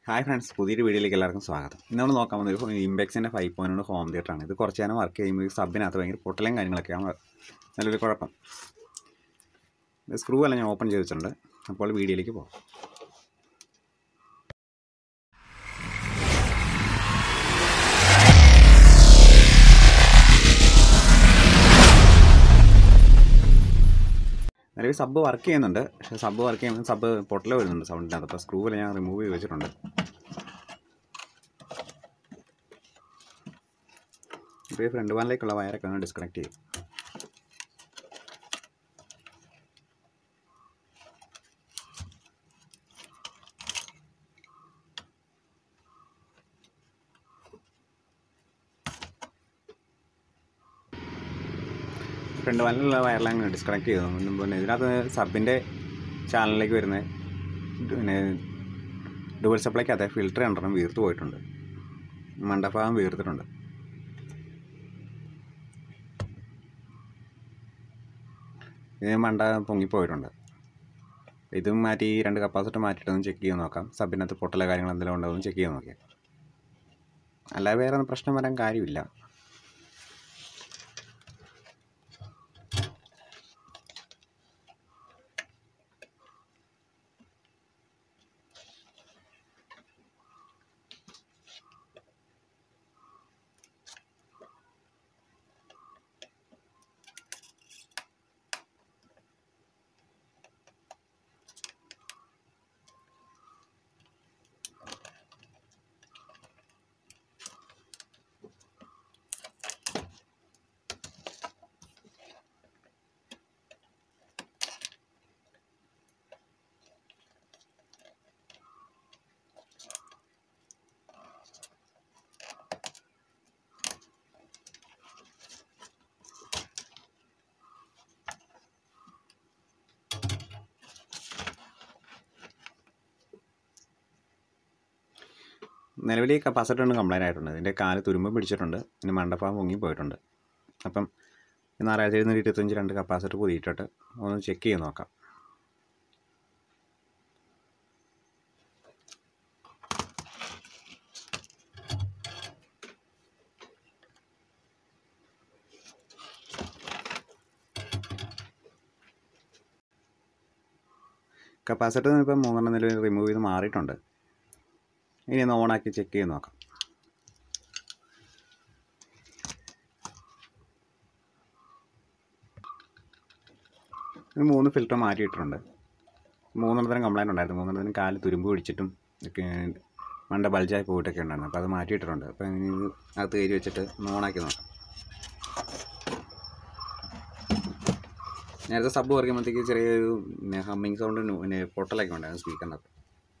hi friends പുതിയൊരു വീഡിയോയിലേക്ക് എല്ലാവർക്കും സ്വാഗതം ഇന്ന് നമ്മൾ നോക്കാൻ വന്നത് ഒരു ഇംബെക്സിൻ്റെ ഫൈവ് പോയിന്റ് ഹോം തിയേറ്റർ ആണ് ഇത് കുറച്ച് നേരം വർക്ക് ചെയ്യുമ്പോൾ ഈ സബിനകത്ത് ഭയങ്കര പൊട്ടലും കാര്യങ്ങളൊക്കെയാണ് നല്ലൊരു കുഴപ്പം ഇത് സ്ക്രൂ എല്ലാം ഞാൻ ഓപ്പൺ ചെയ്ത് വെച്ചിട്ടുണ്ട് അപ്പോൾ വീഡിയോയിലേക്ക് പോകാം നിലവിൽ സബ് വർക്ക് ചെയ്യുന്നുണ്ട് പക്ഷേ സബ് വർക്ക് ചെയ്യുമ്പോൾ സബ് പൊട്ടൽ വരുന്നുണ്ട് സൗണ്ടിനകത്ത് അപ്പോൾ സ്ക്രൂ എല്ലാം ഞാൻ റിമൂവ് ചെയ്ത് വെച്ചിട്ടുണ്ട് ഇപ്പോൾ ഈ ഫ്രണ്ട് വാനിലേക്കുള്ള വയറൊക്കെ ഒന്ന് ഡിസ്കണക്ട് ചെയ്യും ഫ്രണ്ട് വാനിലുള്ള വയറെല്ലാം അങ്ങനെ ഡിസ്കണക്ട് ചെയ്തു പിന്നെ ഇതിനകത്ത് സബിൻ്റെ ചാനലിലേക്ക് വരുന്ന പിന്നെ ഡുവൽ സപ്ലൈക്കകത്ത് ഫിൽറ്റർ രണ്ടെണ്ണം വീർത്ത് പോയിട്ടുണ്ട് മണ്ടഭാഗം വീർത്തിട്ടുണ്ട് ഇത് മണ്ട പൊങ്ങിപ്പോയിട്ടുണ്ട് ഇതും മാറ്റി ഈ രണ്ട് കപ്പാസിറ്റർ മാറ്റിയിട്ടൊന്ന് ചെക്ക് ചെയ്ത് നോക്കാം സബിനകത്ത് പൊട്ടല കാര്യങ്ങൾ എന്തെങ്കിലും ഉണ്ടോ എന്ന് ചെക്ക് ചെയ്ത് നോക്കിയാൽ അല്ലാതെ വേറെ ഒന്നും പ്രശ്നം വരാൻ കാര്യമില്ല നിലവിൽ ഈ കപ്പാസിറ്റർ ഒന്ന് കംപ്ലൈൻ്റ് ആയിട്ടുണ്ട് ഇതിൻ്റെ കാല് തുരുമ്പ് പിടിച്ചിട്ടുണ്ട് പിന്നെ മണ്ടഭാഗം പൊങ്ങി പോയിട്ടുണ്ട് അപ്പം നാലായിരത്തി എഴുന്നൂറ്റി ഇരുപത്തഞ്ച് രണ്ട് കപ്പാസിറ്റർ പുതിയിട്ടിട്ട് ഒന്ന് ചെക്ക് ചെയ്ത് നോക്കാം കപ്പാസിറ്റർ ഇപ്പം മൂന്നെണ്ണം നിലവിൽ റിമൂവ് ചെയ്ത് മാറിയിട്ടുണ്ട് ഇനി ഒന്ന് ഓണാക്കി ചെക്ക് ചെയ്ത് നോക്കാം ഇത് മൂന്ന് ഫിൽറ്റർ മാറ്റിയിട്ടുണ്ട് മൂന്നെണ്ണത്തിനും കംപ്ലൈൻറ്റ് ഉണ്ടായിരുന്നു മൂന്നെണ്ണത്തിനും കാല് തുരുമ്പ് പിടിച്ചിട്ടും ഒക്കെ മണ്ട ബൾജായി പോയിട്ടൊക്കെ ഉണ്ടായിരുന്നു അപ്പോൾ അത് മാറ്റിയിട്ടുണ്ട് അപ്പോൾ ഇനി ഇത് അകത്ത് കയറി വെച്ചിട്ട് ഒന്ന് ഓണാക്കി നോക്കാം നേരത്തെ സബ് പറയുമ്പോഴത്തേക്ക് ചെറിയൊരു പിന്നെ ഹമ്മിങ് സൗണ്ട് പിന്നെ പൊട്ടലൊക്കെ ഉണ്ടായിരുന്നു സ്പീക്കറിനകത്ത്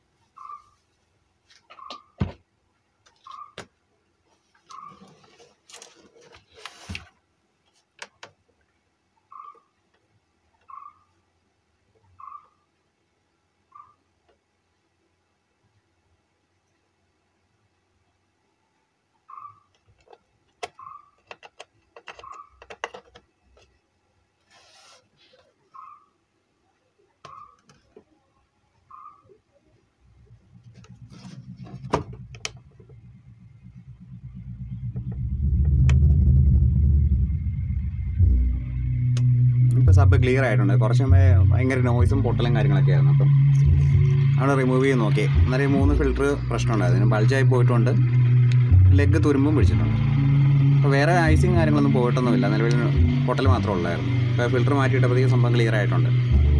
ഇപ്പോൾ സബ് ക്ലിയർ ആയിട്ടുണ്ട് കുറച്ച് മുമ്പേ ഭയങ്കര നോയ്സും പൊട്ടലും കാര്യങ്ങളൊക്കെ ആയിരുന്നു അപ്പം അവിടെ റിമൂവ് ചെയ്ത് നോക്കി അന്നേരം ഈ മൂന്ന് ഫിൽറ്റർ പ്രശ്നമുണ്ടായിരുന്നു ഇതിന് ബൾജായി പോയിട്ടുണ്ട് ലെഗ് തുരുമ്പും പിടിച്ചിട്ടുണ്ട് അപ്പോൾ വേറെ ഐസിങ് കാര്യങ്ങളൊന്നും പോയിട്ടൊന്നുമില്ല നിലവിൽ പൊട്ടൽ മാത്രമേ ഉള്ളായിരുന്നു അപ്പോൾ ഫിൽറ്റർ മാറ്റിയിട്ടപ്പോഴത്തേക്കും സംഭവം ക്ലിയർ ആയിട്ടുണ്ട്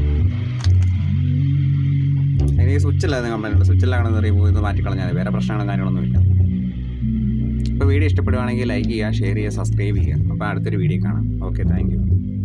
ഇനി ഈ സ്വിച്ചിലായിരുന്നു കംപ്ലൈൻറ്റ് ഉണ്ട് സ്വിച്ചിലാണ് റിമൂവ് ചെയ്ത് മാറ്റിക്കളഞ്ഞാൽ വേറെ പ്രശ്നങ്ങളും കാര്യങ്ങളൊന്നുമില്ല അപ്പോൾ വീഡിയോ ഇഷ്ടപ്പെടുവാണെങ്കിൽ ലൈക്ക് ചെയ്യുക ഷെയർ ചെയ്യുക സബ്സ്ക്രൈബ് ചെയ്യുക അപ്പോൾ അടുത്തൊരു വീഡിയോ കാണാം ഓക്കെ താങ്ക് യു